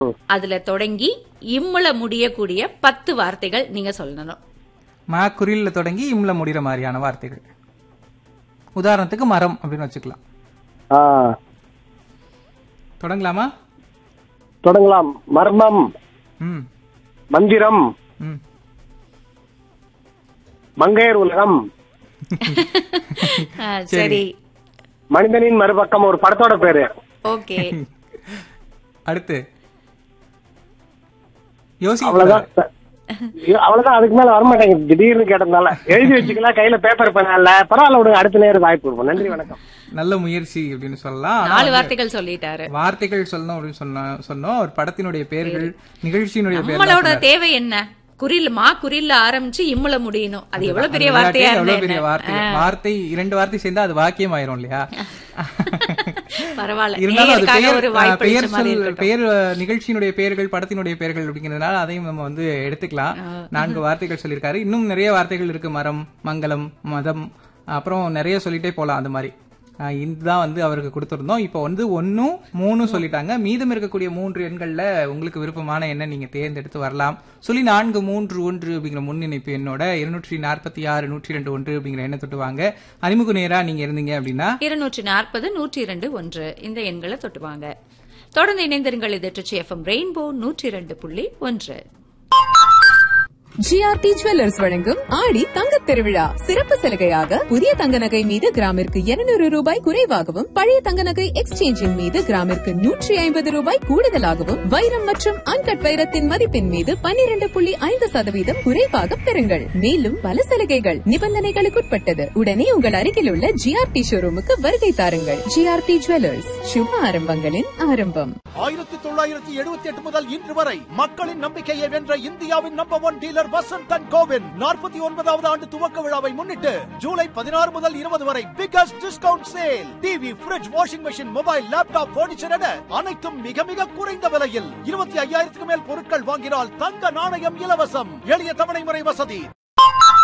அதுல தொடங்கி இம்முல முடியக்கூடிய பத்து வார்த்தைகள் நீங்க சொல்லணும் மா குறில்ல தொடங்கி இம்ல முடிகிற மாதிரியான வார்த்தைகள் உதாரணத்துக்கு மரம் அப்படின்னு வச்சுக்கலாம் ஆ, தொடங்கலாமா தொடங்கலாம் மர்மம் ம் மந்திரம் ம் மங்கையர் உலகம் ஆ, சரி மனிதனின் மறுபக்கம் ஒரு படத்தோட பேரு ஓகே அடுத்து யோசி அவ்வளவுதான் அவ்வளவுதான் அதுக்கு மேல வரமாட்டேங்குது திடீர்னு கேட்டதுனால எழுதி வச்சுக்கலாம் கையில பேப்பர் பண்ணல பரவாயில்ல விடுங்க அடுத்த நேரம் வாய்ப்பு கொடுப்போம் நன்றி வணக்கம் நல்ல முயற்சி அப்படின்னு சொல்லலாம் ஆனா நாலு வந்து வார்த்தைகள் சொல்லிட்டாரு வார்த்தைகள் சொல்லணும் அப்படின்னு சொன்ன சொன்னோம் ஒரு படத்தினுடைய பெயர்கள் நிகழ்ச்சியினுடைய பேர் நம்மளோட தேவை என்ன குறில் மா குறில்ல ஆரம்பிச்சு இம்முல முடியணும் அது எவ்வளவு பெரிய வார்த்தையா இருந்தா எவ்வளவு பெரிய என்ன? வார்த்தை வார்த்தை இரண்டு வார்த்தை சேர்ந்தா அது வாக்கியம் ஆயிரும் இல்லையா பரவாயில்ல இருந்தாலும் அது நேயருக்காக பெயர் ஒரு அஹ், வாய்ப்பு பெயர் அளிச்ச மாதிரி சொல் இருக்கட்டும். பெயர் அஹ், நிகழ்ச்சியினுடைய பெயர்கள் படத்தினுடைய பெயர்கள் அப்படிங்கிறதுனால அதையும் நம்ம வந்து எடுத்துக்கலாம் நான்கு வார்த்தைகள் சொல்லியிருக்காரு இன்னும் நிறைய வார்த்தைகள் இருக்கு மரம் மங்களம் மதம் அப்புறம் நிறைய சொல்லிட்டே போலாம் அந்த மாதிரி அஹ், இதுதான் வந்து அவருக்கு கொடுத்திருந்தோம் இப்போ வந்து ஒன்னும் மூணும் சொல்லிட்டாங்க மீதம் இருக்கக்கூடிய மூன்று எண்கள்ல உங்களுக்கு விருப்பமான எண்ணை நீங்க தேர்ந்தெடுத்து வரலாம் சொல்லி நான்கு மூன்று ஒன்று அப்படிங்கிற முன்னிணைப்பு எண்ணோட இருநூற்றி நாற்பத்தி ஆறு நூற்றி ரெண்டு ஒன்று அப்படிங்கிற எண்ணை தொட்டு வாங்க அறிமுக நேரா நீங்க இருந்தீங்க அப்படின்னா இருநூற்றி நாற்பது நூற்றி இரண்டு ஒன்று இந்த எண்களை தொட்டுவாங்க தொடர்ந்து இணைந்திருங்கள் இது ட்ரிச்சி எஃப்எம் ரெயின்போ நூற்றி இரண்டு புள்ளி ஒன்று ஜிஆர்டி ஜுவல்லர்ஸ் வழங்கும் ஆடி தங்கத் திருவிழா சிறப்பு சலுகையாக புதிய தங்க நகை மீது கிராமிற்கு 200 ரூபாய் குறைவாகவும் பழைய தங்க நகை எக்ஸ்சேஞ்சின் மீது கிராமிற்கு நூற்றி ஐம்பது ரூபாய் கூடுதலாகவும் வைரம் மற்றும் அன்கட் வைரத்தின் மதிப்பின் மீது 12.5% புள்ளி ஐந்து சதவீதம் குறைவாக பெறுங்கள் மேலும் பல சலுகைகள் நிபந்தனைகளுக்குட்பட்டது உடனே உங்கள் அருகில் உள்ள ஜிஆர்டி ஷோரூமுக்கு வருகை தாருங்கள் ஜிஆர்டி ஜுவல்லர்ஸ் சுப ஆரம்பங்களின் ஆரம்பம் ஆயிரத்தி தொள்ளாயிரத்தி எழுபத்தி எட்டு முதல் இன்று வரை மக்களின் நம்பிக்கையை வென்ற இந்தியாவின் number one dealer Vasanth and கோவின் நாற்பத்தி ஒன்பதாவது ஆண்டு துவக்க விழாவை முன்னிட்டு ஜூலை பதினாறு முதல் இருபது வரை biggest discount sale TV fridge washing machine mobile laptop furniture என அனைத்தும் மிக மிக குறைந்த விலையில் இருபத்தி ஐயாயிரத்துக்கு மேல் பொருட்கள் வாங்கினால் தங்க நாணயம் இலவசம் எளிய தவணை முறை வசதி